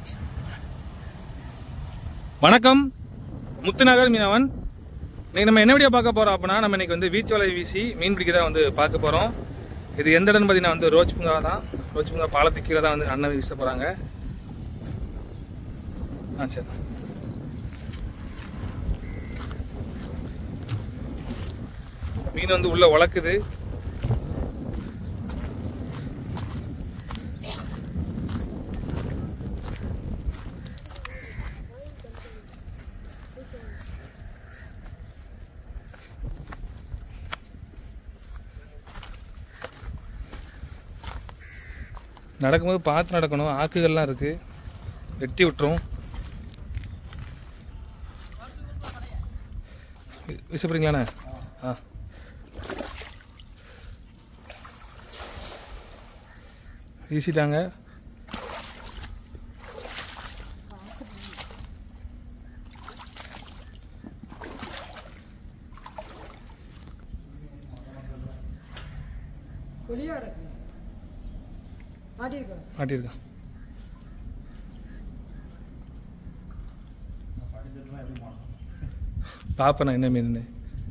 வணக்கம் முத்துநகர் மீனவன் இன்னைக்கு நம்ம என்ன வீடியோ பார்க்க போறோம் அப்படின்னா நம்ம இன்னைக்கு வந்து பீச் வலை வீசி மீன் பிடிக்க தான் வந்து பார்க்க போறோம் இது எந்த இடம்னு பார்த்தீங்கன்னா வந்து ரோஜ் பூங்கா தான் ரோஜ் பூங்கா பாலத்துக்கு கீழே தான் வந்து அண்ணன் வீச போறாங்க ஆ சரி மீன் வந்து உள்ள உழக்குது நடக்கும்போது பார்த்து நடக்கணும் ஆக்குகள்லாம் இருக்கு வெட்டி விட்டுரும் வி- வீச போறீங்களாண்ணே ஆ வீசிட்டாங்க வெளியே கிடக்கு மாட்டியிருக்கோம் மாட்டியிருக்கான் பாப்பேண்ணா என்ன மீன்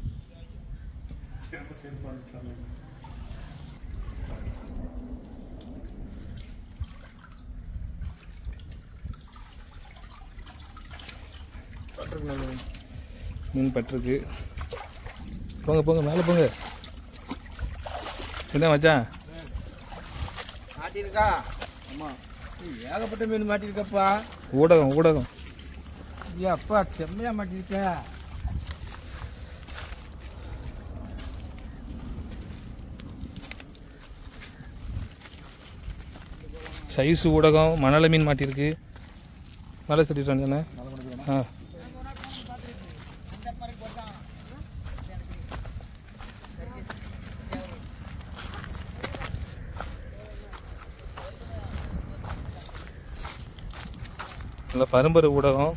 பட்டிருக்கு நல்ல மீன். மீன் பட்டிருக்கு போங்க போங்க மேலே போங்க என்ன மச்சான் மாட்டிருக்கா ஆமா ஏகப்பட்ட மீன் மாட்டிருக்கப்பா ஊடகம் ஊடகம் ஐயா அப்பா செம்மையா மாட்டிருக்க சைஸ் ஊடகம் மணல மீன் மாட்டியிருக்கு மலை சட்டிட்டு வந்தானே ஆ நல்ல பரும்பரு ஊடகம்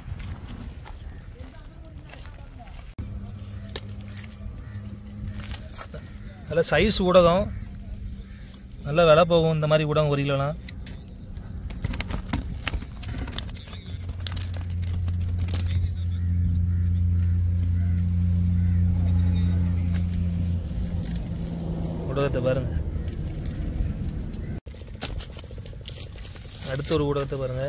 நல்ல சைஸ் ஊடகம் நல்ல விலை போகும் இந்த மாதிரி ஊடகம் ஒரு கிலோலாம் ஊடகத்தை பாருங்க அடுத்த ஒரு ஊடகத்தை பாருங்க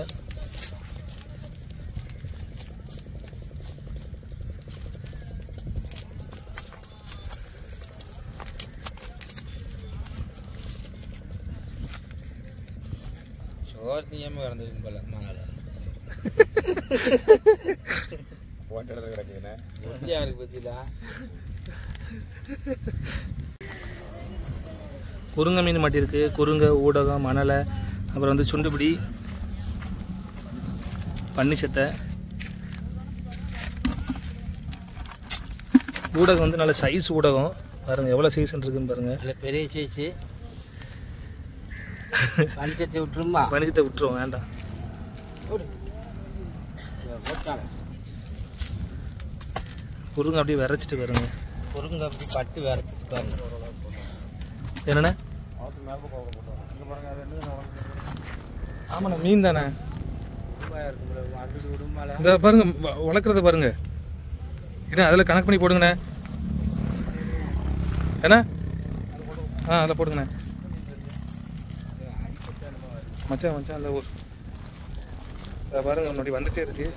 சோறு நீயாம கிடந்திருக்கு போல மணால போட்ட இடத்துல கிடக்குதுண்ணே எப்படியா இருக்கு பத்தியா குறுங்க மீன் மாட்டியிருக்கு குறுங்க ஊடகம் மணலை அப்புறம் வந்து சுண்டுபிடி பன்னிச்சத்தை ஊடகம் வந்து நல்ல சைஸ் ஊடகம் பாருங்க எவ்வளோ சைஸ் இருக்குன்னு பாருங்க நல்ல பெரிய சைஸு பஞ்சத்தை விட்டுருமா பனிச்சத்தை விட்டுருவோம் வேண்டாம் போட்டாங்க குறுங்க அப்படியே விரைச்சிட்டு பாருங்க பொருங்க அப்படி பட்டு வேற பாருங்க என்னண்ணே ஆமாண்ணா மீன் தானே உடும்பாயா இருக்கு அடுத்து உடும்பால இந்த பாருங்க வ- வளர்க்குறத பாருங்க என்ன அதில் கணக்கு பண்ணி போடுங்கண்ணே என்ன ஆ அதில் போடுங்கண்ணே மச்சான் மச்சான் அந்த ஒரு இதை பாருங்க முன்னாடி வந்துட்டே இருக்கு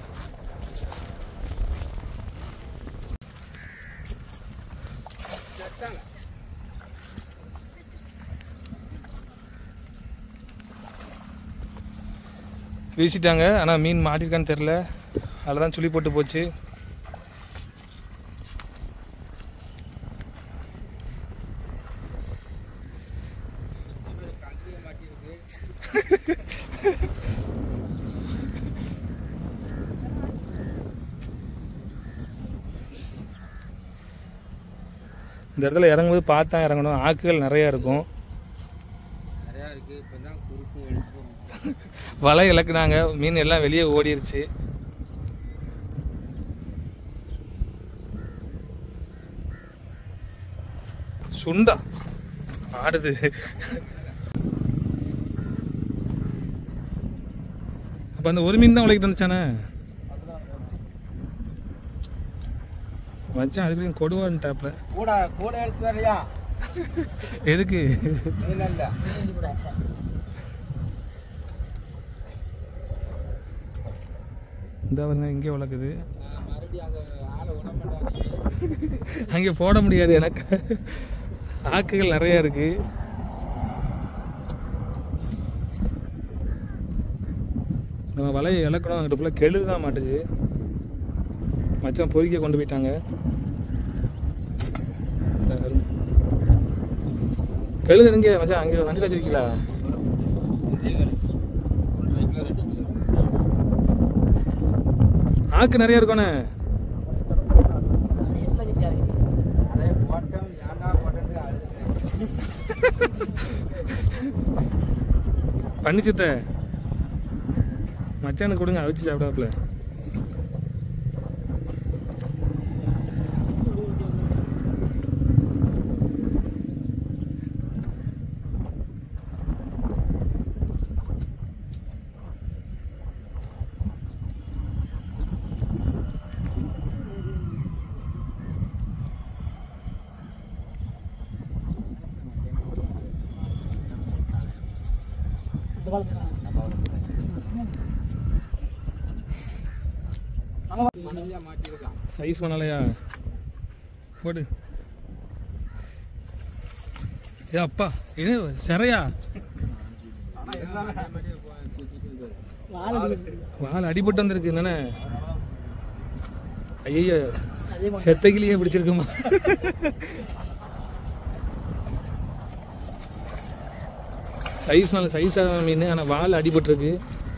வீசிட்டாங்க ஆனால் மீன் மாட்டிருக்கான்னு தெரில அதில் தான் சுழி போட்டு போச்சு இந்த இடத்துல இறங்கும்போது பார்த்து தான் இறங்கணும் ஆக்குகள் நிறையா இருக்கும் நிறையா இருக்கு இப்போ தான் குறுக்கும் எடுக்கும் வலை இழக்குனாங்க மீன் எல்லாம் வெளியே ஓடிருச்சு சுண்டா ஆடுது அப்போ அந்த ஒரு மீன் தான் உழைக்கிட்டு வந்துச்சானே வச்சான் அதுக்கு கொடுவான்னு டாப்ல கூட கூட எடுத்து வரையா எதுக்கு மீன் அல்ல இந்த பாருங்க இங்கே வளர்க்குது நான் மறுபடியும் அங்கே ஆளை விட மாட்டாங்க அங்கே போட முடியாது எனக்கு ஆக்குகள் நிறைய இருக்கு நம்ம வலையை இழக்கணும் அங்கிட்ட ஃபுல்லாக கெழு தான் மாட்டுச்சு மச்சான் பொறிக்க கொண்டு போயிட்டாங்க இந்த பாருங்க. கெழுது எங்க மச்சான் அங்கே வண்டி வச்சிருக்கீங்களா ஆக்கு நிறைய இருக்கோண்ணே அதே போட்டோம் ஏன்டா போட்டேன்னு அழுதுறேன் பண்ணிச்சுத்த மச்சானுக்கு கொடுங்க அவிச்சு சாப்பிடாப்புல மணலியா மாட்டியிருக்கான் சைஸ் பண்ணலையா போடு ஏ அப்பா இது சிறையா வால் அடிபட்டு வந்திருக்கு என்னண்ணே ஐயோ செத்தகிலேயே பிடிச்சிருக்குமா சைஸ் நல்ல சைஸாக மீன் ஆனால் வால் அடிபட்டிருக்கு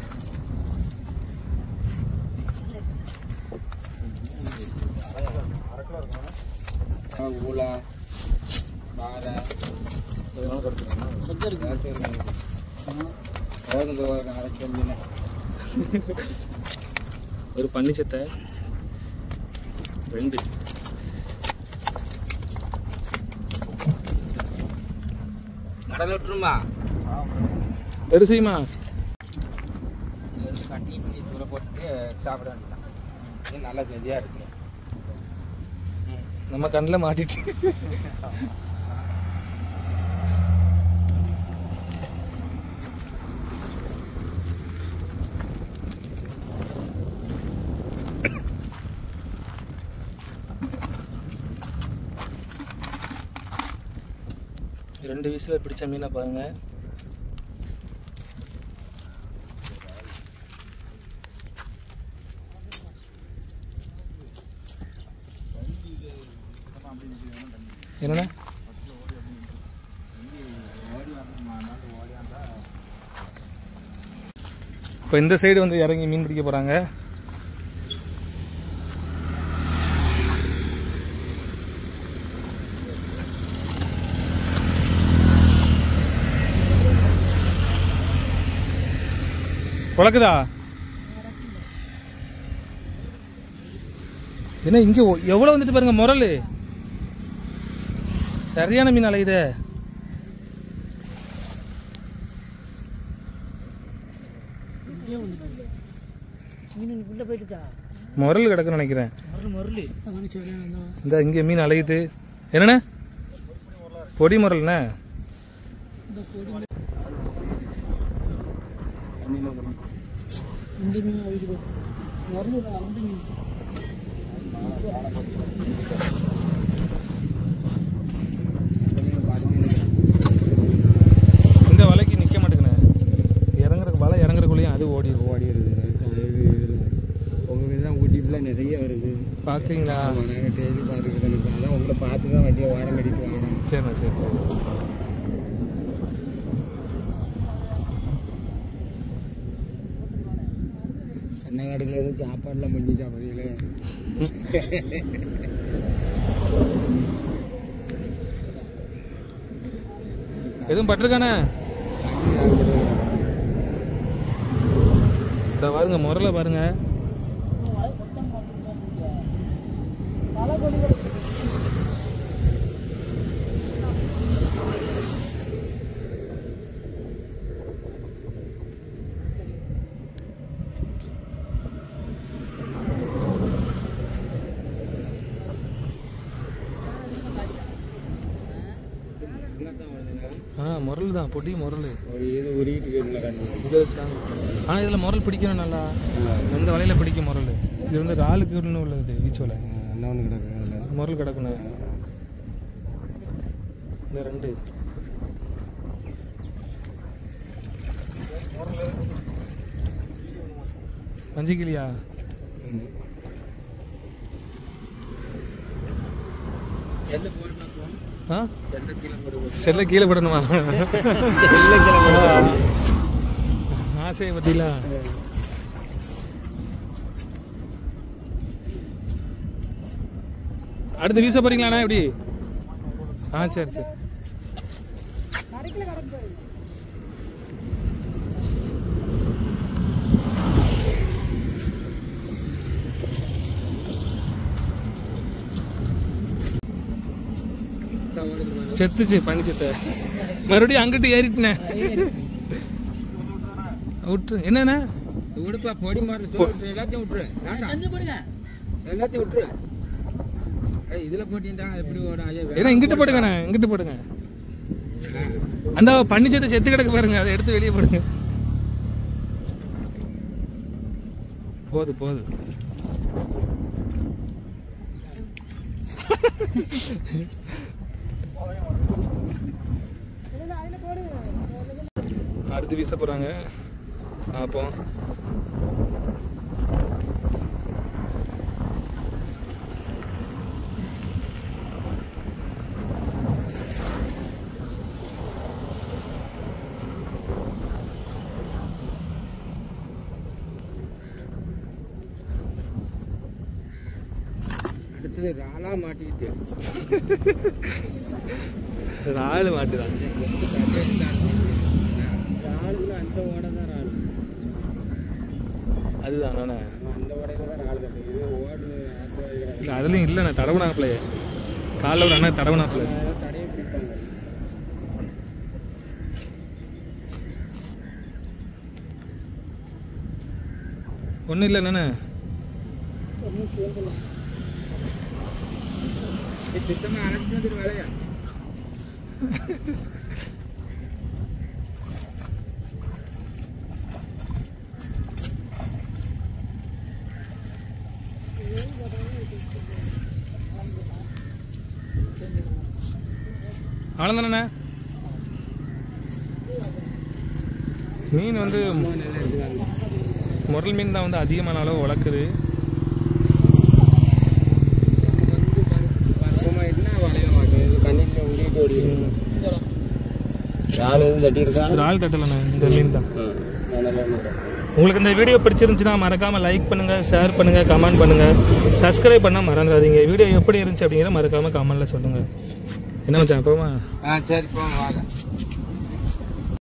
ஊலா பாறை அரைச்சி வந்து ஒரு பன்னி செத்தை ரெண்டு கடலை விட்டுருமா பெருசையுமா கட்டி பண்ணி தூர போட்டு சாப்பிட வேண்டியதான் இது நல்ல கதியாக இருக்கு நம்ம கண்ணில் மாட்டிட்டு ரெண்டு வயசுல பிடிச்ச மீனை பாருங்க என்னண்ணா இப்போ இந்த சைடு வந்து இறங்கி மீன் பிடிக்க போறாங்க குழக்குதா என்ன இங்க ஒ- எவ்வளவு வந்துட்டு பாருங்க முரல் சரியான மீன் அலையுதே உள்ள போயிட்டுக்கா முரல் கிடக்குன்னு நினைக்கிறேன் மருள் மருள் அவனு சொல்றேன் இந்த இங்க மீன் அலையுது என்னண்ணே பொடி முரல்ண்ணே இந்த கோடி இந்த மீன் அழிச்சு மருள் அந்த மீன் இந்த வலைக்கு நிக்க மாட்டேங்குண்ணே இறங்குற வலை இறங்குறக்குள்ளேயும் அது ஓடிடும் ஓடிடுது உங்கள் மீது தான் ஊட்டி ஃபுல்லாக நிறைய வருது பாக்குறீங்களா ஆமாம் நாங்கள் டெய்லி பார்த்துக்கிட்டு அதான் உங்களை பார்த்து தான் வண்டியை ஓரம் கட்டிட்டு வாங்குறோம் சரிண்ணா சரி சரி கண்ணங்காடுல எதுவும் சாப்பாடுலாம் பண்ணி சாப்பிட்றீங்களே எதுவும் பட்டிருக்கானே இந்த பாருங்க முரலை பாருங்க முரல் தான் பொடி முரல் ஒரு இது உருகிட்டு போயிருந்தா காட்டுங்க இது தான் ஆனால் இதில் முரல் பிடிக்கணும் நல்லா இந்த வலையில் பிடிக்கும் முரல் இது வந்து ராலுக்கு உள்ளது பீச் வலை என்ன ஒன்று கிடக்கு அதில் முரல் கிடக்கணும் இந்த ரெண்டு பஞ்சு கிளியா எந்த போட்டு பார்ப்போம் ஆ எந்த கீழே போட்டு செல்ல கீழே போடணுமா இல்லை கீழே ஆசையை பற்றிலாம் அடுத்து வீச போறீங்களாண்ணா எப்படி ஆ சரி சரி செத்துச்சு பண்ணி செத்த மறுபடியும் அங்கிட்டு ஏறிட்டேன் விட்டுரு என்னண்ணா விடுப்பா பொடி மாறு தோல் எல்லாத்தையும் விட்டுரு வேண்டாம் எல்லாத்தையும் விட்டுரு ஏய் இதில் போட்டின்டா எப்படி ஓடும் ஐயா ஏன்னா இங்கிட்டு போடுங்கண்ணே இங்கிட்டு போடுங்க அந்த பண்ணி செத்து செத்து கிடக்கு பாருங்க அதை எடுத்து வெளியே போடுங்க போது போது அடுத்து வீச போறாங்க பார்ப்போம் அடுத்தது ராலா மாட்டிக்கிட்டு ஆள் மாட்டுதான் ராலுக்குள்ள அந்த ஓடை தான் ராலு அதுதான் நானே அந்த ஓடையில தான் ராலு கட்டு இது ஓடு அந்த ஓடையில இல்லை அதுலேயும் இல்லைண்ணே தடவுனாப்பிலையே காலைல ஒரு அண்ணா தடவுனாப்பில அதெல்லாம் தடையை பிடிப்பாங்க ஒன்றும் இல்லை என்னண்ணே இது சுத்தமாக அழைச்சிட்டு வந்துட்டு வேலையா அவ்வளோதானண்ணே மீன் வந்து நல்லா இருக்குதாங்க முரல் மீன் தான் வந்து அதிகமான அளவு வளர்க்குது பருவமாயிட்டுனா வளைய மாட்டேன் இது கண்ணில் உருகிட்டு ஓடிடும் ராலு எதுவும் தட்டி இருக்கா ஒரு ஆள் தட்டலண்ணே இந்த மீன் தான் நல்லா உங்களுக்கு இந்த வீடியோ பிடிச்சிருந்துச்சுன்னா மறக்காம லைக் பண்ணுங்க ஷேர் பண்ணுங்க கமெண்ட் பண்ணுங்க சப்ஸ்கிரைப் பண்ண மறந்துடாதீங்க வீடியோ எப்படி இருந்துச்சு அப்படிங்கிற மறக்காம கமெண்ட்ல சொல்லுங்க என்ன மச்சான் போமா ஆ சரி போங்க வாங்க